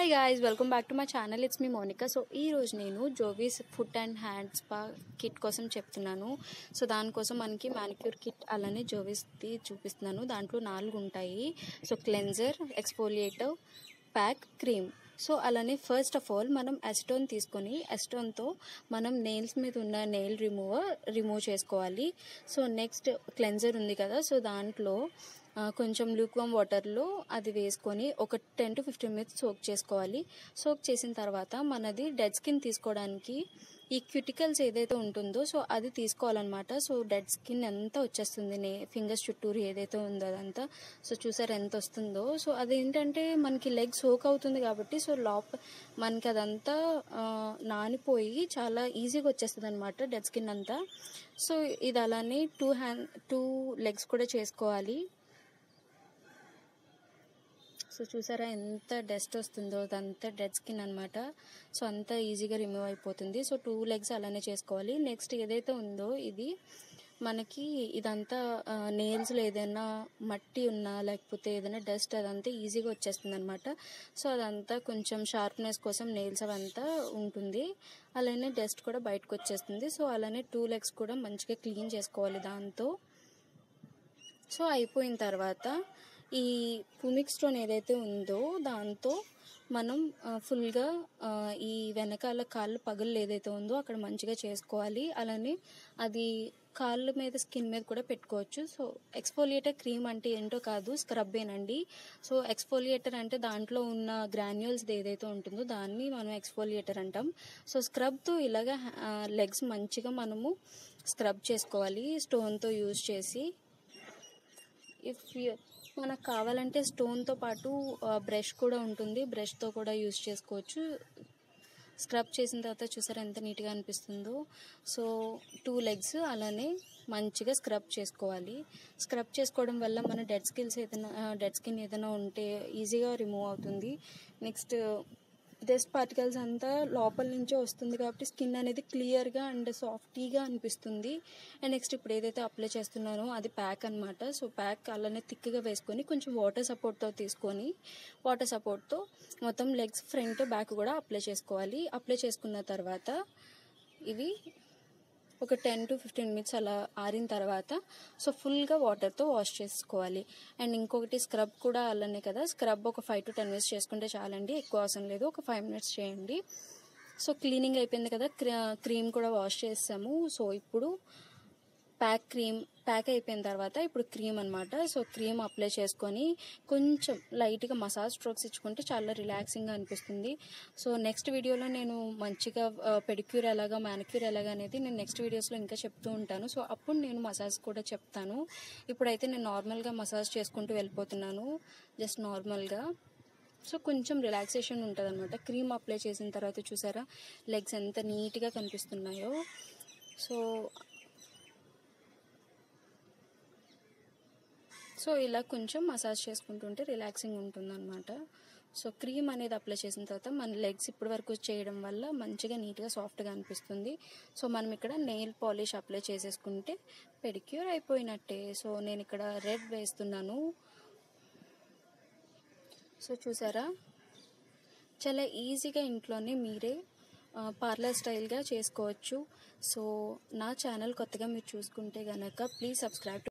hi guys welcome back to my channel it's me Monica so ఈ రోజు నేను Jovees foot and hand spa kit కోసం చెప్తున్నాను so దానికోసం మనకి మ్యానిక్యూర్ కిట్ అలానే జోవీస్ది చూపిస్తున్నాను దాంట్లో నాలుగు ఉంటాయి so cleanser exfoliator pack cream so అలానే ఫస్ట్ ఆఫ్ ఆల్ మనం ఎస్టోన్ తీసుకొని ఎస్టోన్తో మనం నెయిల్స్ మీద ఉన్న నెయిల్ రిమూవర్ రిమూవ్ చేసుకోవాలి సో నెక్స్ట్ క్లెన్జర్ ఉంది కదా సో దాంట్లో ఆ, కొంచెం లూక్వామ్ వాటర్లో అది వేసుకొని ఒక ten to fifteen minutes soak చేసుకోవాలి సోక్ చేసిన తర్వాత మనది డెడ్ స్కిన్ తీసుకోవడానికి ఈ క్యూటికల్స్ ఏదైతే ఉంటుందో సో అది తీసుకోవాలన్నమాట సో డెడ్ స్కిన్ ఎంత వచ్చేస్తుంది నే ఫింగర్స్ చుట్టూరు ఏదైతే ఉందో అదంతా సో చూసారు ఎంత వస్తుందో సో అదేంటంటే మనకి లెగ్ సోక్ అవుతుంది కాబట్టి సో లోప మనకి అదంతా ఆ, నానిపోయి చాలా ఈజీగా వచ్చేస్తుంది అనమాట డెడ్ స్కిన్ అంతా సో ఇది అలానే టూ హ్యాండ్ టూ లెగ్స్ కూడా చేసుకోవాలి సో చూసారా ఎంత డస్ట్ వస్తుందో అదంతా డెడ్ స్కిన్ అనమాట సో అంత ఈజీగా రిమూవ్ అయిపోతుంది సో టూ లెగ్స్ అలానే చేసుకోవాలి నెక్స్ట్ ఏదైతే ఉందో ఇది మనకి ఇదంతా నెయిల్స్లో ఏదైనా మట్టి ఉన్నా లేకపోతే ఏదైనా డస్ట్ అదంతా ఈజీగా వచ్చేస్తుంది అనమాట సో అదంతా కొంచెం షార్ప్నెస్ కోసం నెయిల్స్ అవంతా ఉంటుంది అలానే డస్ట్ కూడా బయటకు వచ్చేస్తుంది సో అలానే టూ లెగ్స్ కూడా మంచిగా క్లీన్ చేసుకోవాలి దాంతో సో అయిపోయిన తర్వాత ఈ పుమిక్ స్టోన్ ఏదైతే ఉందో దాంతో మనం ఆ, ఫుల్గా ఆ, ఈ వెనకాల కాళ్ళు పగులు ఏదైతే ఉందో అక్కడ మంచిగా చేసుకోవాలి అలానే అది కాళ్ళ మీద స్కిన్ మీద కూడా పెట్టుకోవచ్చు సో ఎక్స్ఫోలియేటర్ క్రీమ్ అంటే ఏంటో కాదు స్క్రబ్బేనండి సో ఎక్స్ఫోలియేటర్ అంటే దాంట్లో ఉన్న గ్రాన్యూల్స్ ఏదైతే ఉంటుందో దాన్ని మనం ఎక్స్ఫోలియేటర్ అంటాం సో స్క్రబ్తో ఇలాగ లెగ్స్ మంచిగా మనము స్క్రబ్ చేసుకోవాలి స్టోన్తో యూజ్ చేసి ఇఫ్ మనకు కావాలంటే స్టోన్తో పాటు బ్రష్ కూడా ఉంటుంది బ్రష్తో కూడా యూజ్ చేసుకోవచ్చు స్క్రబ్ చేసిన తర్వాత చూసారా ఎంత నీట్గా అనిపిస్తుందో సో టూ లెగ్స్ అలానే మంచిగా స్క్రబ్ చేసుకోవాలి స్క్రబ్ చేసుకోవడం వల్ల మన డెడ్ స్కిల్స్ ఏదైనా డెడ్ స్కిన్ ఏదైనా ఉంటే ఈజీగా రిమూవ్ అవుతుంది నెక్స్ట్ డస్ట్ పార్టికల్స్ అంతా లోపల నుంచే వస్తుంది కాబట్టి స్కిన్ అనేది క్లియర్గా అండ్ సాఫ్టీగా అనిపిస్తుంది అండ్ నెక్స్ట్ ఇప్పుడు ఏదైతే అప్లై చేస్తున్నానో అది ప్యాక్ అనమాట సో ప్యాక్ అలానే థిక్గా వేసుకొని కొంచెం వాటర్ సపోర్ట్తో తీసుకొని వాటర్ సపోర్ట్తో మొత్తం లెగ్స్ ఫ్రంట్ బ్యాక్ కూడా అప్లై చేసుకోవాలి అప్లై చేసుకున్న తర్వాత ఇవి ఒక టెన్ టు ఫిఫ్టీన్ మినిట్స్ అలా ఆరిన తర్వాత సో ఫుల్గా వాటర్తో వాష్ చేసుకోవాలి అండ్ ఇంకొకటి స్క్రబ్ కూడా అలానే కదా స్క్రబ్ ఒక ఫైవ్ టు టెన్ మినిట్స్ చేసుకుంటే చాలండి ఎక్కువ అవసరం లేదు ఒక ఫైవ్ మినిట్స్ చేయండి సో క్లీనింగ్ అయిపోయింది కదా క్రీమ్ కూడా వాష్ చేసాము సో ఇప్పుడు ప్యాక్ క్రీమ్ ప్యాక్ అయిపోయిన తర్వాత ఇప్పుడు క్రీమ్ అనమాట సో క్రీమ్ అప్లై చేసుకొని కొంచెం లైట్గా మసాజ్ స్ట్రోక్స్ ఇచ్చుకుంటే చాలా రిలాక్సింగ్గా అనిపిస్తుంది సో నెక్స్ట్ వీడియోలో నేను మంచిగా పెడిక్యూర్ ఎలాగా మ్యానిక్యూర్ ఎలాగా అనేది నేను నెక్స్ట్ వీడియోస్లో ఇంకా చెప్తూ ఉంటాను సో అప్పుడు నేను మసాజ్ కూడా చెప్తాను ఇప్పుడైతే నేను నార్మల్గా మసాజ్ చేసుకుంటూ వెళ్ళిపోతున్నాను జస్ట్ నార్మల్గా సో కొంచెం రిలాక్సేషన్ ఉంటుంది అనమాట క్రీమ్ అప్లై చేసిన తర్వాత చూసారా లెగ్స్ ఎంత నీట్గా కనిపిస్తున్నాయో సో సో ఇలా కొంచెం మసాజ్ చేసుకుంటుంటే రిలాక్సింగ్ ఉంటుందన్నమాట సో క్రీమ్ అనేది అప్లై చేసిన తర్వాత మన లెగ్స్ ఇప్పటి వరకు చేయడం వల్ల మంచిగా నీట్గా సాఫ్ట్గా అనిపిస్తుంది సో మనం ఇక్కడ నెయిల్ పాలిష్ అప్లై చేసేసుకుంటే పెడిక్యూర్ అయిపోయినట్టే సో నేను ఇక్కడ రెడ్ వేస్తున్నాను సో చూసారా చాలా ఈజీగా ఇంట్లోనే మీరే పార్లర్ స్టైల్గా చేసుకోవచ్చు సో నా ఛానల్ కొత్తగా మీరు చూసుకుంటే కనుక ప్లీజ్ సబ్స్క్రైబ్